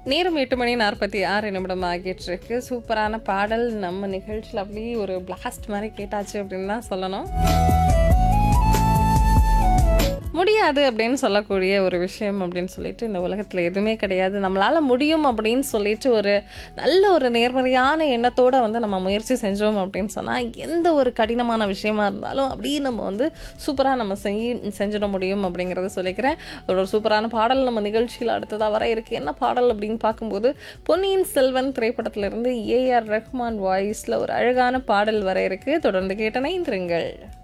நேரம் எட்டு மணி நாற்பத்தி ஆறு நிமிடம் ஆகிட்டு இருக்கு சூப்பரான பாடல் நம்ம நிகழ்ச்சியில் அப்படியே ஒரு பிளாஸ்ட் மாதிரி கேட்டாச்சு அப்படின்னு தான் சொல்லணும் முடியாது அப்படின்னு சொல்லக்கூடிய ஒரு விஷயம் அப்படின்னு சொல்லிட்டு இந்த உலகத்தில் எதுவுமே கிடையாது நம்மளால் முடியும் அப்படின்னு சொல்லிட்டு ஒரு நல்ல ஒரு நேர்மறையான எண்ணத்தோடு வந்து நம்ம முயற்சி செஞ்சோம் அப்படின்னு சொன்னால் எந்த ஒரு கடினமான விஷயமா இருந்தாலும் அப்படியே நம்ம வந்து சூப்பராக நம்ம செஞ்சு செஞ்சிட முடியும் அப்படிங்கிறத சொல்லிக்கிறேன் ஒரு சூப்பரான பாடல் நம்ம நிகழ்ச்சியில் அடுத்ததாக வர இருக்கு என்ன பாடல் அப்படின்னு பார்க்கும்போது பொன்னியின் செல்வன் திரைப்படத்திலிருந்து ஏஆர் ரஹ்மான் வாய்ஸில் ஒரு அழகான பாடல் வர இருக்கு தொடர்ந்து கேட்டனை இருங்கள்